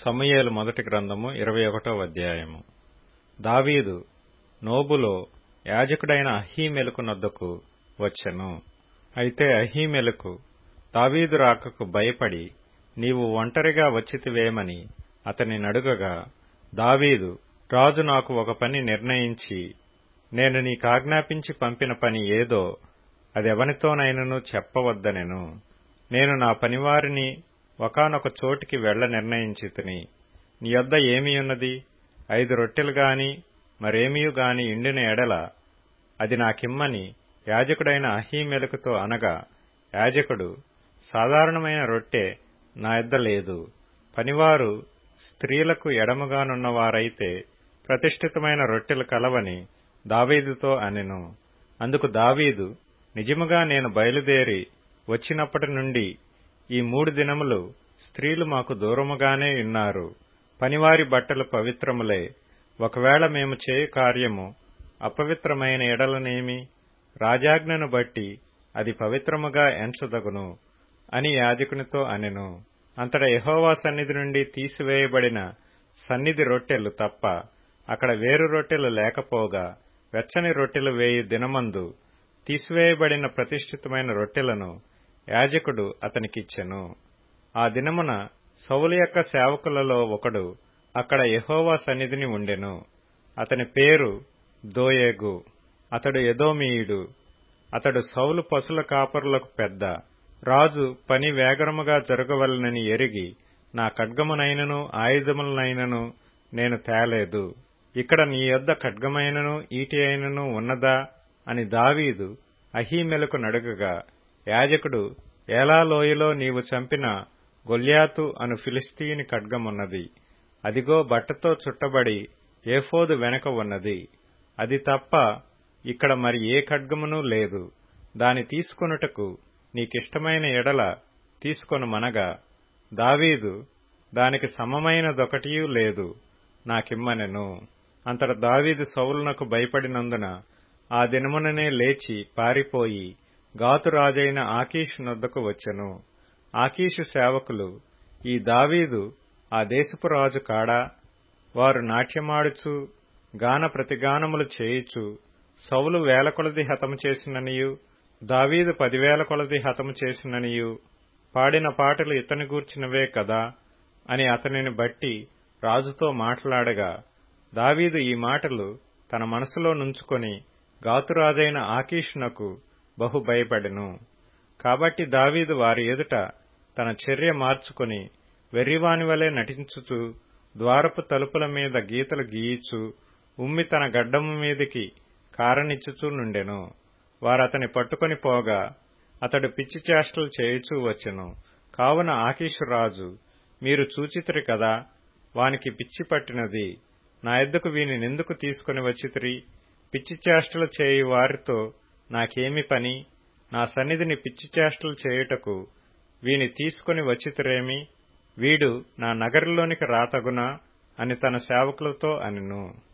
సమూయేలు మొదటి గ్రంథము ఇరవై ఒకటో అధ్యాయము దావీదు నోబులో యాజకుడైన అహీమెలకు నొద్దకు వచ్చెను అయితే అహీమెలకు దావీదు రాకకు భయపడి నీవు ఒంటరిగా వచ్చితివేమని అతని నడుగగా దావీదు రాజు నాకు ఒక పని నిర్ణయించి నేను నీకాజ్ఞాపించి పంపిన పని ఏదో అదెవనితోనైనను చెప్పవద్దనెను నేను నా పనివారిని ఒకానొక చోటికి వెళ్ల నిర్ణయించితిని నీ యొద్ద ఏమియున్నది ఐదు రొట్టెలు గాని మరేమియు గాని ఇండిన ఎడల అది నాకిమ్మని యాజకుడైన అహీమెలకుతో అనగా యాజకుడు సాధారణమైన రొట్టె నా యొద్ద లేదు పనివారు స్త్రీలకు ఎడముగానున్నవారైతే ప్రతిష్ఠితమైన రొట్టెలు కలవని దావీదుతో అనెను అందుకు దావీదు నిజముగా నేను బయలుదేరి వచ్చినప్పటి నుండి ఈ మూడు దినములు స్త్రీలు మాకు దూరముగానే ఉన్నారు పనివారి బట్టలు పవిత్రములే ఒకవేళ మేము చేయు కార్యము అపవిత్రమైన ఎడలనేమి రాజాజ్ఞను బట్టి అది పవిత్రముగా ఎంచదగును అని యాజకునితో అనెను అంతట యహోవా సన్నిధి నుండి తీసివేయబడిన సన్నిధి రొట్టెలు తప్ప అక్కడ వేరు రొట్టెలు లేకపోగా వెచ్చని రొట్టెలు వేయి దినమందు తీసివేయబడిన ప్రతిష్ఠితమైన రొట్టెలను యాజకుడు అతనికిచ్చెను ఆ దినమున సౌలు యొక్క సేవకులలో ఒకడు అక్కడ యహోవా సన్నిధిని ఉండెను అతని పేరు దోయేగు అతడు ఎదోమీయుడు అతడు సౌలు పశుల కాపరులకు పెద్ద రాజు పని వేగరముగా జరగవలనని ఎరిగి నా ఖడ్గమునైనను ఆయుధములనైనను నేను తేలేదు ఇక్కడ నీ యొద్ద ఖడ్గమైనను ఈటి అయినను ఉన్నదా అని దావీదు అహీమెలకు నడుగగా యాజకుడు ఏలా లోయలో నీవు చంపిన గొల్యాతు అను ఫిలిస్తీని ఖడ్గమున్నది అదిగో బట్టతో చుట్టబడి ఏఫోదు వెనక ఉన్నది అది తప్ప ఇక్కడ మరి ఏ ఖడ్గమునూ లేదు దాని తీసుకొనుటకు నీకిష్టమైన ఎడల తీసుకొను మనగా దావీదు దానికి సమమైనదొకటియూ లేదు నాకిమ్మనెను అంతట దావీదు సౌలునకు భయపడినందున ఆ దినముననే లేచి పారిపోయి గాతు రాజైన ఆకీషు నొద్దకు వచ్చెను ఆకీషు సేవకులు ఈ దావీదు ఆ దేశపు రాజు కాడా వారు నాట్యమాడుచు గాన ప్రతిగానములు చేయుచు సౌలు వేల కొలది హతము చేసిననియు దావీదు పదివేల కొలది హతము చేసిననియు పాడిన పాటలు ఇతని గూర్చినవే కదా అని అతనిని బట్టి రాజుతో మాట్లాడగా దావీదు ఈ మాటలు తన మనసులో నుంచుకొని గాతురాజైన ఆకీషునకు బహు భయపడెను కాబట్టి దావీదు వారి ఎదుట తన చర్య మార్చుకొని వెర్రివాని వలె నటించుచు ద్వారపు తలుపుల మీద గీతలు గీయిచు ఉమ్మి తన గడ్డము మీదికి కారనిచ్చుచూ నుండెను వారతని పట్టుకొని పోగా అతడు పిచ్చి చేష్టలు చేయుచూ వచ్చెను కావున ఆకీషు రాజు మీరు చూచితిరి కదా వానికి పిచ్చి పట్టినది నా ఎద్దుకు వీని నెందుకు తీసుకుని వచ్చితిరి పిచ్చి చేష్టలు చేయు వారితో నాకేమి పని నా సన్నిధిని పిచ్చి చేష్టలు చేయుటకు వీని తీసుకుని వచ్చితిరేమి వీడు నా నగరిలోనికి రాతగునా అని తన సేవకులతో అనెను